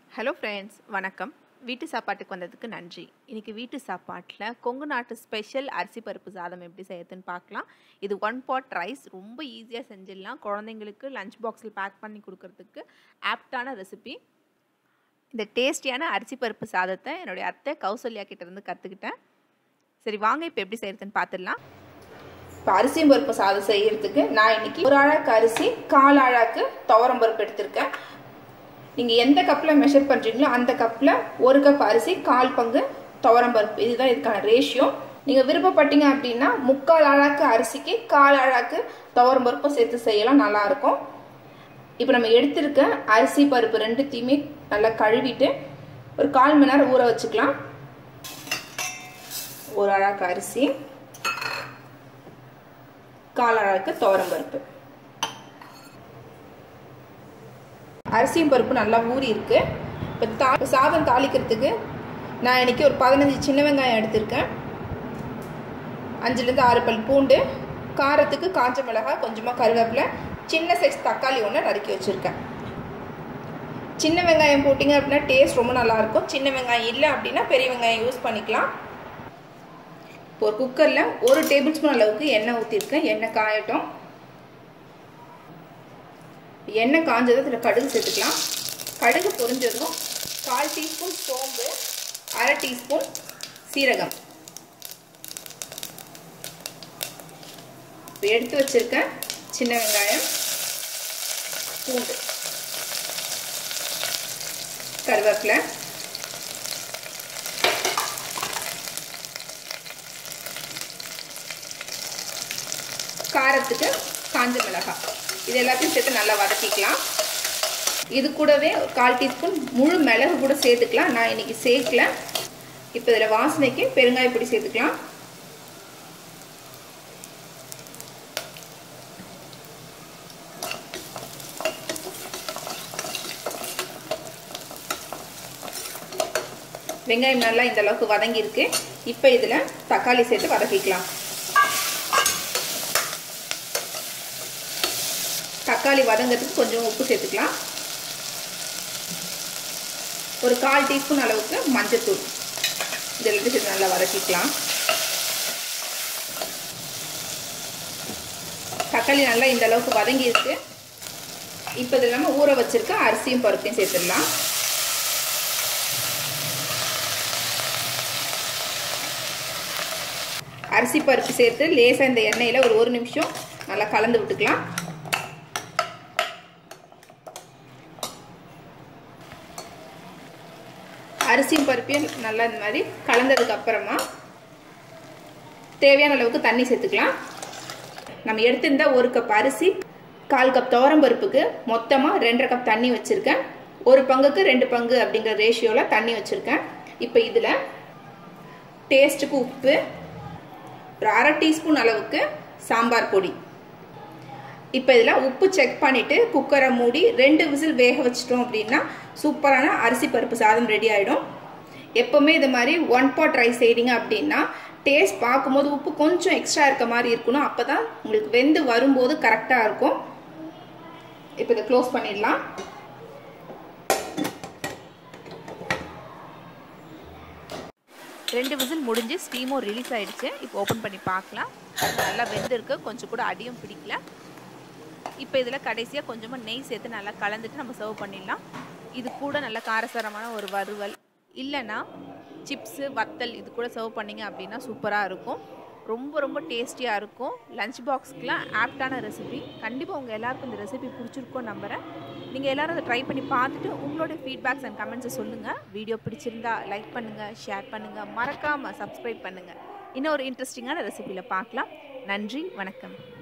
hello friends வணக்கம் வீட்டு சாப்பாட்டுக்கு வந்ததுக்கு நன்றி இன்றைக்கி வீட்டு சாப்பாட்டில் கொங்கு நாட்டு ஸ்பெஷல் அரிசி பருப்பு சாதம் எப்படி செய்யறதுன்னு பார்க்கலாம் இது ஒன் பாட் ரைஸ் ரொம்ப ஈஸியாக செஞ்சிடலாம் குழந்தைங்களுக்கு லஞ்ச் பாக்ஸில் பேக் பண்ணி கொடுக்கறதுக்கு ஆப்டான ரெசிபி இந்த டேஸ்டியான அரிசி பருப்பு சாதத்தை என்னுடைய அத்தை கௌசல்யா கிட்டேருந்து கற்றுக்கிட்டேன் சரி வாங்க இப்போ எப்படி செய்யறதுன்னு பார்த்துடலாம் இப்போ அரிசி பருப்பு சாதம் செய்யறதுக்கு நான் இன்னைக்கு ஒரு அழாக்கு அரிசி கால் அழாக்கு துவரம் பருப்பு எடுத்திருக்கேன் நீங்கள் எந்த கப்பில் மெஷர் பண்ணுறீங்களோ அந்த கப்பில் ஒரு கப் அரிசி கால் பங்கு துவரம் பருப்பு இதுதான் இதுக்கான ரேஷியோ நீங்கள் விருப்பப்பட்டீங்க அப்படின்னா முக்கால் அழாக்கு அரிசிக்கு கால் அழாக்கு துவரம் பருப்பும் சேர்த்து செய்யலாம் நல்லாயிருக்கும் இப்போ நம்ம எடுத்திருக்க அரிசி பருப்பு ரெண்டுத்தையுமே நல்லா கழுவிட்டு ஒரு கால் மணி நேரம் ஊற வச்சுக்கலாம் ஒரு அழாக்கு அரிசி கால் அழாக்கு துவரம் பருப்பு அரிசியும் பருப்பு நல்லா ஊறி இருக்கு இப்போ தா சாதம் தாளிக்கிறதுக்கு நான் இன்னைக்கு ஒரு பதினஞ்சு சின்ன வெங்காயம் எடுத்திருக்கேன் அஞ்சுலேருந்து ஆறு பல் பூண்டு காரத்துக்கு காஞ்ச மிளகாய் கொஞ்சமாக கருவேப்பிலை சின்ன சைஸ் தக்காளி ஒன்று நறுக்கி வச்சுருக்கேன் சின்ன வெங்காயம் போட்டிங்க அப்படின்னா டேஸ்ட் ரொம்ப நல்லாயிருக்கும் சின்ன வெங்காயம் இல்லை அப்படின்னா பெரிய வெங்காயம் யூஸ் பண்ணிக்கலாம் இப்போ ஒரு குக்கரில் ஒரு டேபிள் ஸ்பூன் அளவுக்கு எண்ணெய் ஊற்றிருக்கேன் எண்ணெய் காயட்டும் எண்ணெய் காஞ்சதும் இதில் கடுகு சேர்த்துக்கலாம் கடுகு பொரிஞ்சதும் கால் டீஸ்பூன் சோம்பு அரை டீஸ்பூன் சீரகம் இப்போ எடுத்து வச்சிருக்கேன் சின்ன வெங்காயம் பூண்டு கருவேப்பிலை காரத்துக்கு காஞ்ச மிளகாய் இது எல்லாத்தையும் சேர்த்து நல்லா வதக்கிக்கலாம் இது கூடவே ஒரு கால் டீஸ்பூன் முழு மிளகு கூட சேர்த்துக்கலாம் நான் இன்னைக்கு சேர்க்கல இப்போ இதில் வாசனைக்கு பெருங்காய பொடி சேர்த்துக்கலாம் வெங்காயம் நல்லா இந்த அளவுக்கு வதங்கியிருக்கு இப்போ இதில் தக்காளி சேர்த்து வதக்கிக்கலாம் தக்காளி வதங்கிறதுக்கு கொஞ்சம் உப்பு சேர்த்துக்கலாம் ஒரு கால் டீஸ்பூன் அளவுக்கு மஞ்சத்தூள் இதெல்லாம் சேர்த்து நல்லா வதக்கிக்கலாம் தக்காளி நல்லா இந்த அளவுக்கு வதங்கி இருக்கு இப்போ இது இல்லாமல் ஊற வச்சிருக்க அரிசியும் பருப்பையும் சேர்த்துடலாம் அரிசி பருப்பு சேர்த்து லேசாக இந்த எண்ணெயில் ஒரு ஒரு நிமிஷம் நல்லா கலந்து விட்டுக்கலாம் அரிசியும் பருப்பையும் நல்லா இந்த மாதிரி கலந்ததுக்கு அப்புறமா தேவையான அளவுக்கு தண்ணி சேர்த்துக்கலாம் நம்ம எடுத்திருந்த ஒரு கப் அரிசி கால் கப் துவரம் பருப்புக்கு மொத்தமாக ரெண்டரை கப் தண்ணி வச்சுருக்கேன் ஒரு பங்குக்கு ரெண்டு பங்கு அப்படிங்கிற ரேஷியோவில் தண்ணி வச்சுருக்கேன் இப்போ இதில் டேஸ்ட்டுக்கு உப்பு ஒரு அரை டீஸ்பூன் அளவுக்கு சாம்பார் பொடி இப்போ இதில் உப்பு செக் பண்ணிவிட்டு குக்கரை மூடி ரெண்டு விசில் வேக வச்சிட்டோம் அப்படின்னா சூப்பரான அரிசி பருப்பு சாதம் ரெடி ஆகிடும் எப்போவுமே இது மாதிரி ஒன் பாட் ரைஸ் செய்கிறீங்க அப்படின்னா டேஸ்ட் பார்க்கும்போது உப்பு கொஞ்சம் எக்ஸ்ட்ரா இருக்க மாதிரி இருக்கணும் அப்போ தான் உங்களுக்கு வெந்து வரும்போது கரெக்டாக இருக்கும் இப்போ இதை க்ளோஸ் பண்ணிடலாம் ரெண்டு விசில் முடிஞ்சு ஸ்டீமும் ரிலீஸ் ஆகிடுச்சு இப்போ ஓப்பன் பண்ணி பார்க்கலாம் நல்லா வெந்திருக்கு கொஞ்சம் கூட அடியும் பிடிக்கல இப்போ இதில் கடைசியாக கொஞ்சமாக நெய் சேர்த்து நல்லா கலந்துட்டு நம்ம சர்வ் பண்ணிடலாம் இது கூட நல்ல காரசாரமான ஒரு வறுவல் இல்லைன்னா சிப்ஸு வத்தல் இது கூட சர்வ் பண்ணிங்க அப்படின்னா சூப்பராக இருக்கும் ரொம்ப ரொம்ப டேஸ்டியாக இருக்கும் லஞ்ச் பாக்ஸ்க்குலாம் ஆப்டான ரெசிபி கண்டிப்பாக உங்கள் எல்லாருக்கும் இந்த ரெசிபி பிடிச்சிருக்கோம் நம்புகிறேன் நீங்கள் எல்லோரும் அதை ட்ரை பண்ணி பார்த்துட்டு உங்களோட ஃபீட்பேக்ஸ் அண்ட் கமெண்ட்ஸை சொல்லுங்கள் வீடியோ பிடிச்சிருந்தா லைக் பண்ணுங்கள் ஷேர் பண்ணுங்கள் மறக்காமல் சப்ஸ்கிரைப் பண்ணுங்கள் இன்னும் ஒரு இன்ட்ரெஸ்டிங்கான ரெசிபியில் பார்க்கலாம் நன்றி வணக்கம்